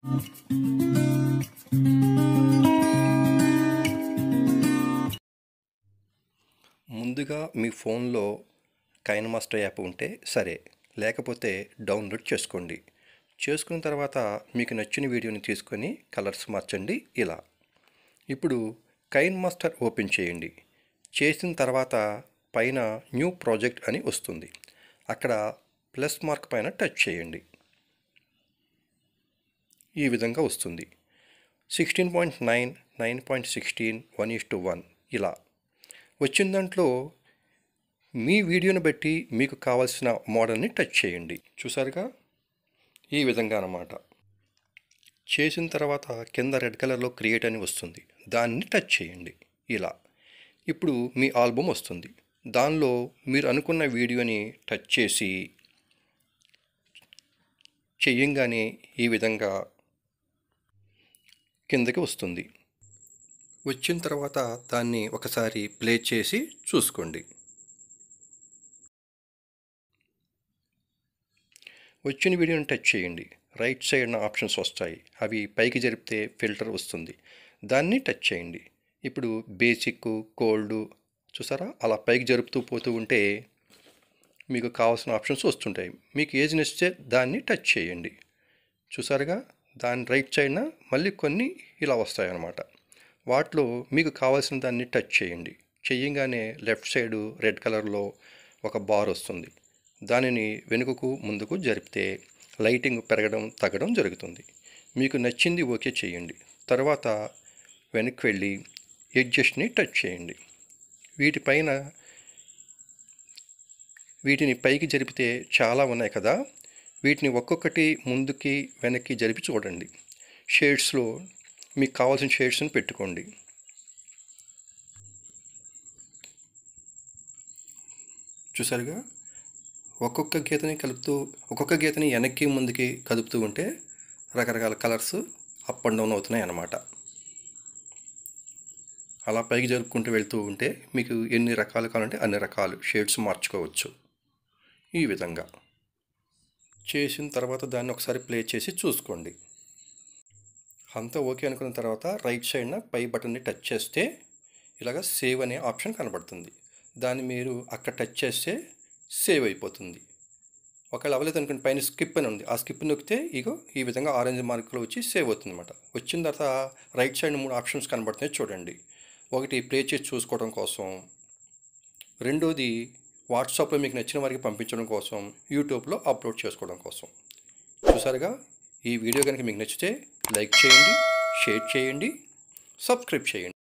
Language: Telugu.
ముందుగా మీ ఫోన్లో కైన్ మాస్టర్ యాప్ ఉంటే సరే లేకపోతే డౌన్లోడ్ చేసుకోండి చేసుకున్న తర్వాత మీకు నచ్చిన వీడియోని తీసుకొని కలర్స్ మార్చండి ఇలా ఇప్పుడు కైన్ మాస్టర్ ఓపెన్ చేయండి చేసిన తర్వాత పైన న్యూ ప్రాజెక్ట్ అని వస్తుంది అక్కడ ప్లస్ మార్క్ పైన టచ్ చేయండి ఈ విధంగా వస్తుంది sixteen point nine nine point sixteen one is to one ఇలా వచ్చిన దాంట్లో మీ వీడియోని బట్టి మీకు కావాల్సిన మోడల్ని టచ్ చేయండి చూసారుగా ఈ విధంగా అన్నమాట చేసిన తర్వాత కింద రెడ్ కలర్లో క్రియేట్ అని వస్తుంది దాన్ని టచ్ చేయండి ఇలా ఇప్పుడు మీ ఆల్బమ్ వస్తుంది దానిలో మీరు అనుకున్న వీడియోని టచ్ చేసి చెయ్యంగానే ఈ విధంగా కిందకి వస్తుంది వచ్చిన తర్వాత దాన్ని ఒకసారి ప్లే చేసి చూసుకోండి వచ్చిన వీడియోని టచ్ చేయండి రైట్ సైడ్న ఆప్షన్స్ వస్తాయి అవి పైకి జరిపితే ఫిల్టర్ వస్తుంది దాన్ని టచ్ చేయండి ఇప్పుడు బేసిక్ కోల్డ్ చూసారా అలా పైకి జరుపుతూ పోతూ ఉంటే మీకు కావాల్సిన ఆప్షన్స్ వస్తుంటాయి మీకు ఏది నచ్చితే దాన్ని టచ్ చేయండి చూసారుగా దాని రైట్ సైడ్న మళ్ళీ కొన్ని ఇలా వస్తాయి అన్నమాట వాటిలో మీకు కావాల్సిన దాన్ని టచ్ చేయండి చెయ్యంగానే లెఫ్ట్ సైడు రెడ్ కలర్లో ఒక బార్ వస్తుంది దానిని వెనుకకు ముందుకు జరిపితే లైటింగ్ పెరగడం తగ్గడం జరుగుతుంది మీకు నచ్చింది ఓకే చేయండి తర్వాత వెనక్కి వెళ్ళి ఎడ్జస్ట్ని టచ్ చేయండి వీటిపైన వీటిని పైకి జరిపితే చాలా ఉన్నాయి కదా వీటిని ఒక్కొక్కటి ముందుకి వెనక్కి జరిపి చూడండి షేడ్స్లో మీకు కావాల్సిన షేడ్స్ని పెట్టుకోండి చూసారుగా ఒక్కొక్క గీతని కలుపుతూ ఒక్కొక్క గీతని వెనక్కి ముందుకి కదుపుతూ ఉంటే రకరకాల కలర్స్ అప్ అండ్ డౌన్ అవుతున్నాయి అన్నమాట అలా పైకి జరుపుకుంటూ వెళ్తూ ఉంటే మీకు ఎన్ని రకాలు కావాలంటే అన్ని రకాలు షేడ్స్ మార్చుకోవచ్చు ఈ విధంగా చేసిన తర్వాత దాన్ని ఒకసారి ప్లే చేసి చూసుకోండి అంతా ఓకే అనుకున్న తర్వాత రైట్ సైడ్న పై బటన్ని టచ్ చేస్తే ఇలాగ సేవ్ అనే ఆప్షన్ కనబడుతుంది దాన్ని మీరు అక్కడ టచ్ చేస్తే సేవ్ అయిపోతుంది ఒకవేళ అవ్వలేదు అనుకోండి పైన స్కిప్ అని ఉంది ఆ స్కిప్ నొక్కితే ఇగో ఈ విధంగా ఆరెంజ్ మార్కులో వచ్చి సేవ్ అవుతుంది అనమాట వచ్చిన తర్వాత రైట్ సైడ్ మూడు ఆప్షన్స్ కనబడుతున్నాయి చూడండి ఒకటి ప్లే చేసి చూసుకోవడం కోసం రెండోది వాట్సాప్లో మీకు నచ్చిన వారికి పంపించడం కోసం యూట్యూబ్లో అప్లోడ్ చేసుకోవడం కోసం చూసారుగా ఈ వీడియో కనుక మీకు నచ్చితే లైక్ చేయండి షేర్ చేయండి సబ్స్క్రైబ్ చేయండి